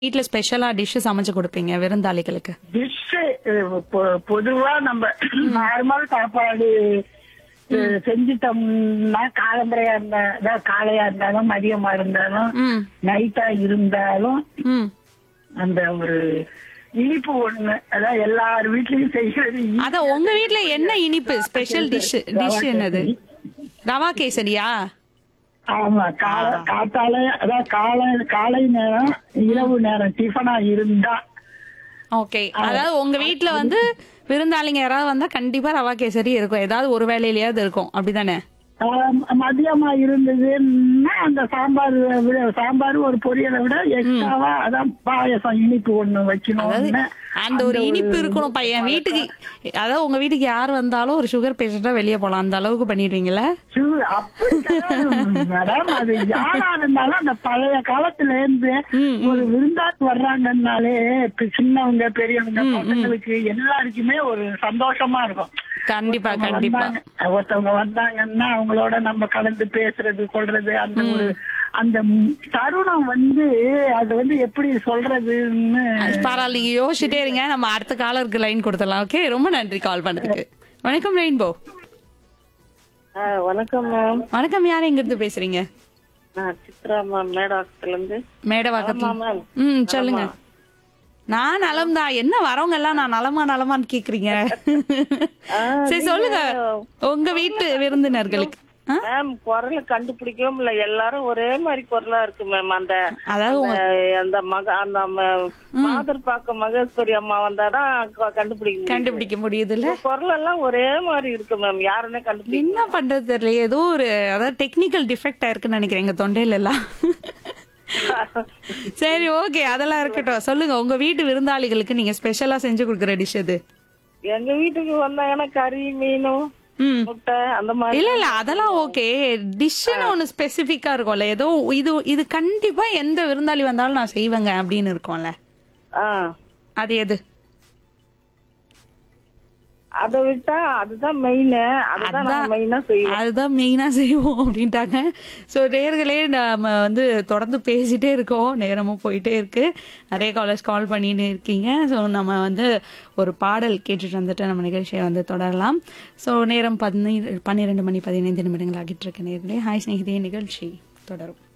வீட்ல ஸ்பெஷலா டிஷ் சமைச்சு கொடுப்பீங்க விருந்தாளிகளுக்கு டிஷ் பொதுவா நம்ம நார்மல் சாப்பாடு அஹ், செஞ்சுட்டோம்னா காலம்பரையா இருந்தா அதாவது காலையா இருந்தாலும் மதியமா இருந்தாலும் ம் நைட்டா இருந்தாலும் ம் அந்த ஒரு இனிப்பு ஒண்ணு அதான் எல்லார் வீட்லயும் செய்யறது இனிப்பு. அத உங்க வீட்ல என்ன இனிப்பு ஸ்பெஷல் டிஷ் டிஷ் என்னது ரவா கேசரியா ஆமா காலை காத்தால அதான் காலை காலை நேரம் இரவு நேரம் டிஃபனா இருந்தா ஓகே அதாவது உங்க வீட்ல வந்து விருந்தாளிங்க யாராவது வந்தா கண்டிப்பா ரவா கேசரி இருக்கும் ஏதாவது ஒரு வேலையிலயாவது இருக்கும் அப்படிதானே ஆஹ் மதியமா இருந்ததுன்னா அந்த சாம்பார் விட சாம்பார் ஒரு பொரியலை விட எக்ஸ்ட்ராவா அதான் பாயசம் இனிப்பு ஒண்ணு வைக்கணும்னு அந்த ஒரு இனிப்பு இருக்கணும் பையன் வீட்டுக்கு அதாவது உங்க வீட்டுக்கு யார் வந்தாலும் ஒரு சுகர் பேஷண்டா வெளியே போலாம் அந்த அளவுக்கு பண்ணிடுவீங்களா சு, அப்படி கிடையாது மேடம் அது யாரா இருந்தாலும் அந்த பழைய காலத்துல இருந்து ஒரு விருந்தாட்டு வர்றாங்கன்னாலே இப்ப சின்னவங்க பெரியவங்க பசங்களுக்கு எல்லாருக்குமே ஒரு சந்தோஷமா இருக்கும் கண்டிப்பா கண்டிப்பா வந்தாங்க, ஒருத்தவங்க வந்தாங்கன்னா அவங்களோட நம்ம கலந்து பேசுறது கொள்றது அந்த ஒரு அந்த ம் தருணம் வந்து அது வந்து எப்படி சொல்றதுன்னு பரவாயில்ல நீங்க யோசிச்சுட்டே இருங்க நம்ம அடுத்த காலருக்கு லைன் கொடுத்துடலாம் ஓகே ரொம்ப நன்றி கால் பண்ணதுக்கு வணக்கம் ரெயின்போ ஆ, வணக்கம் மேம் வணக்கம் யார் எங்க இருந்து பேசுறீங்க நான் சித்ரா மேம் மேடாக்கத்துல இருந்து மேடவாக்கத்துல மேம் ம் சொல்லுங்க நான் நலம் தான் என்ன வரவங்க எல்லாம் நான் நலமா நலமான்னு கேக்குறீங்க சரி சொல்லுங்க உங்க வீட்டு விருந்தினர்களுக்கு ஆ? மேம் குரல கண்டுபிடிக்கவும் இல்ல எல்லாரும் ஒரே மாதிரி குரலா இருக்கு மேம் அந்த அதாவது உங்க- அந்த- அந்த மக அந்த ம- மாதர் பாக்க மகேஸ்வரி அம்மா வந்தாதான் க- கண்டுபிடிக்க முடியும் கண்டுபிடிக்க முடியுதுல்ல குரல் எல்லாம் ஒரே மாதிரி இருக்கு மேம் யாருன்னே கண்டுபிடிக்க என்ன பண்றது தெரியல ஏதோ ஒரு அதாவது டெக்னிக்கல் டிஃபெக்ட் ஆயிருக்குன்னு நினைக்கிறேன் எங்க தொண்டையில எல்லாம் சரி ஓகே அதெல்லாம் இருக்கட்டும் சொல்லுங்க உங்க வீட்டு விருந்தாளிகளுக்கு நீங்க ஸ்பெஷலா செஞ்சு கொடுக்குற டிஷ் அது எங்க வீட்டுக்கு வந்தாங்கன்னா கறி மீனும் ம் முட்டை அந்த மாதிரி இல்ல இல்ல அதெல்லாம் ஓகே டிஷ்னு ஒண்ணு ஸ்பெசிபிக்கா இருக்கும்ல ஏதோ இது இது கண்டிப்பா எந்த விருந்தாளி வந்தாலும் நான் செய்வேங்க அப்படின்னு இருக்கும்ல ஆ அது எது அதை விட்டா அதுதான் மெயின் அதுதான் நான் மெயினா செய்வேன் அதுதான் மெயினா செய்வோம் அப்படின்ட்டாங்க ஸோ நேர்களே நம்ம வந்து தொடர்ந்து பேசிட்டே இருக்கோம் நேரமும் போயிட்டே இருக்கு நிறைய காலர்ஸ் கால் பண்ணிட்டு இருக்கீங்க ஸோ நம்ம வந்து ஒரு பாடல் கேட்டுட்டு வந்துட்டு நம்ம நிகழ்ச்சியை வந்து தொடரலாம் ஸோ நேரம் பதினீர் பன்னிரெண்டு மணி பதினைந்து நிமிடங்கள் ஆகிட்டு இருக்கு நேர்களே ஹாய் ஸ்நேகிதே நிகழ்ச்சி தொடரும்